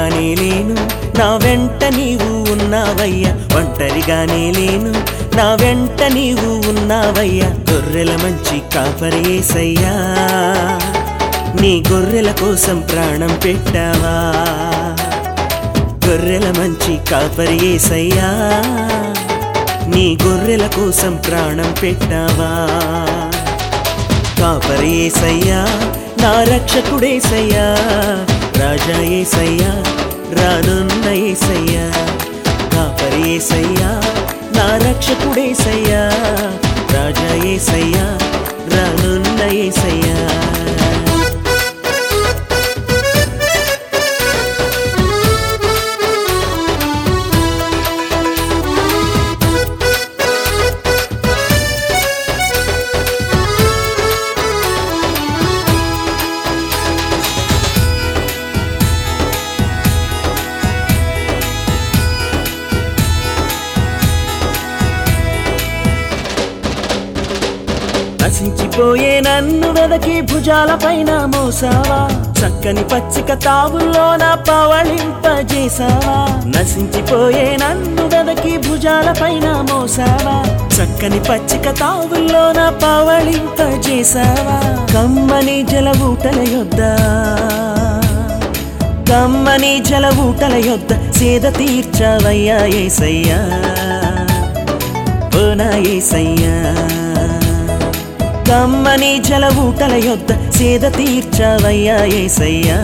ఒంటరిగానే లేను నా వెంట నీవు ఉన్నావయ్యా ఒంటరిగానే లేను నా వెంట నీవు ఉన్నావయ్యా గొర్రెల మంచి కాపరేసయ్యా నీ గొర్రెల కోసం ప్రాణం పెట్టావా గొర్రెల మంచి కాపరేసయ్యా నీ గొర్రెల కోసం ప్రాణం పెట్టావా కాపరేసయ్యా నా రక్షకుడేసయ్యా రాజా ఏసయ్యా రానున్న ఏసయ్యా కాపరేసయ్యా నా రక్షకుడేసయ్యా రాజా ఏసయ్యా రానున్న ఏసయ్యా నశించిపోయే నన్ను వెదకి భుజాల పైన మోసావా చక్కని పచ్చిక తావుల్లో నా పవళింపజేసావా నశించిపోయే నన్ను వెదకి భుజాల పైన మోసావా చక్కని పచ్చిక తావుల్లో నా పవళింపజేసావా కమ్మని జల ఊటల యొద్ద కమ్మని జల ఊటల యొద్ద సేద తీర్చావయ్యా ఏసయ్యా ఓనా ఏసయ్యా కమ్మని జల ఊటల యొద్ద సేద తీర్చావయ్యా ఏసయ్యా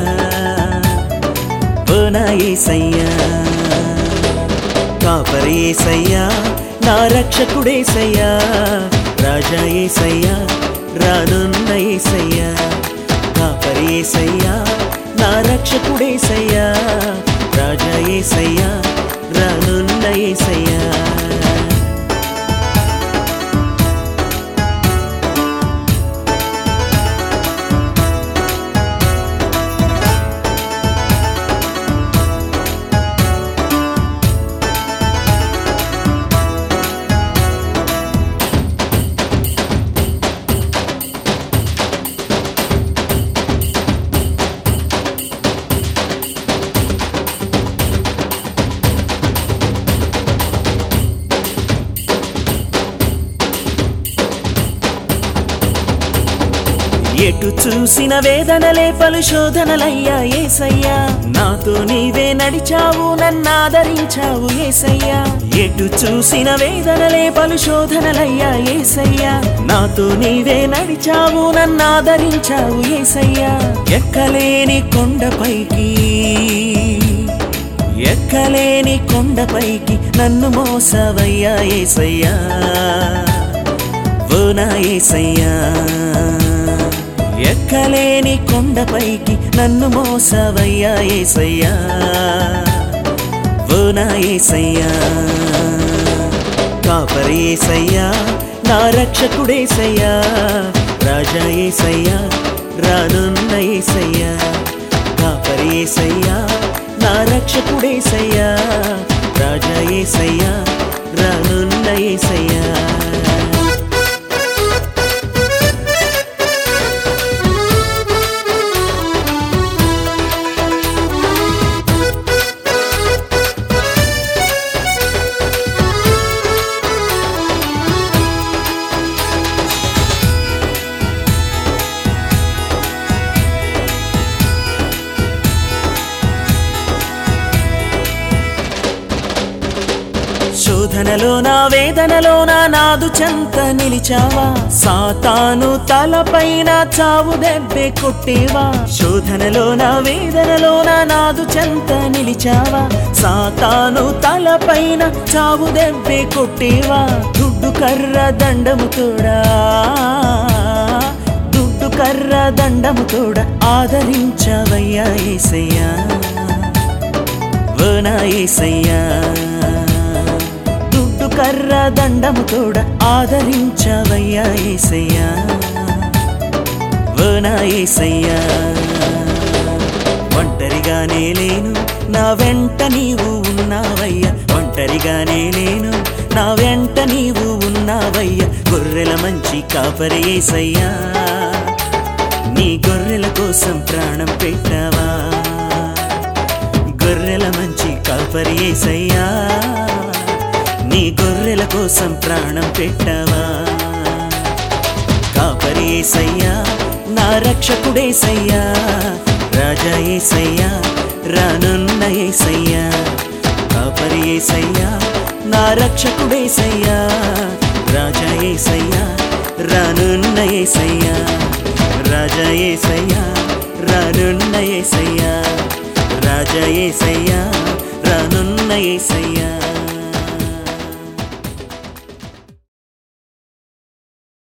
ఓనా ఏసయ్యా కాపరేసయ్యా నా రక్షకుడేసయ్యా రాజా ఏసయ్యా రానున్న ఏసయ్యా కాపరేసయ్యా నా రక్షకుడేసయ్యా రాజా ఏసయ్యా రానున్న ఏసయ్యా ఎటు చూసిన వేదనలే పలు శోధనలయ్యా ఏసయ్యా నాతో నీవే నడిచావు నన్నాదరించావు ఏసయ్యా ఎటు చూసిన వేదనలే పలు శోధనలయ్యా ఏసయ్యా నాతో నీవే నడిచావు నన్నాదరించావు ఏసయ్యా ఎక్కలేని కొండపైకి ఎక్కలేని కొండపైకి నన్ను మోసవయ్యా ఏసయ్యా ఓ నా ఏసయ్యా ఎక్కలేని కొండపైకి నన్ను మోసవయ్యా ఏసయ్యా ఓ నా ఏసయ్యా కాపరేసయ్యా నా రక్షకుడేసయ్యా రాజా ఏసయ్యా రానున్న ఏసయ్యా కాపరేసయ్యా నా రక్షకుడేసయ్యా రాజా ఏసయ్యా రానున్న ఏసయ్యా శోధనలో నా వేదనలో నా నాదు చెంత నిలిచావా సాతాను తలపైన చావు దెబ్బే కొట్టేవా శోధనలో నా వేదనలో నా నాదు చెంత నిలిచావా సాతాను తలపైన చావు దెబ్బే కొట్టేవా దుడ్డు కర్ర దండము తోడా దుడ్డు కర్ర దండము తోడ ఆదరించవయ్యా ఏసయ్యా ఓ నా ఏసయ్యా దుడ్డు కర్ర దండము తోడ ఆదరించవయ్యా ఏసయ్యా ఓ నా ఏసయ్యా ఒంటరిగానే లేను నా వెంట నీవు ఉన్నావయ్యా ఒంటరిగానే లేను నా వెంట నీవు ఉన్నావయ్యా గొర్రెల మంచి కాపరి ఏసయ్యా నీ గొర్రెల కోసం ప్రాణం పెట్టావా కాపరి ఏసయ్యా నీ గొర్రెల కోసం ప్రాణం పెట్టవా కాపరి ఏసయ్యా నా రక్షకుడేసయ్యా రాజా ఏసయ్యా రానున్న ఏసయ్యా కాపరి ఏసయ్యా నా రక్షకుడేసయ్యా రాజా ఏసయ్యా రానున్న ఏసయ్యా రాజా ఏసయ్యా రానున్న ఏసయ్యా రాజా ఏసయ్యా రానున్న ఏసయ్యా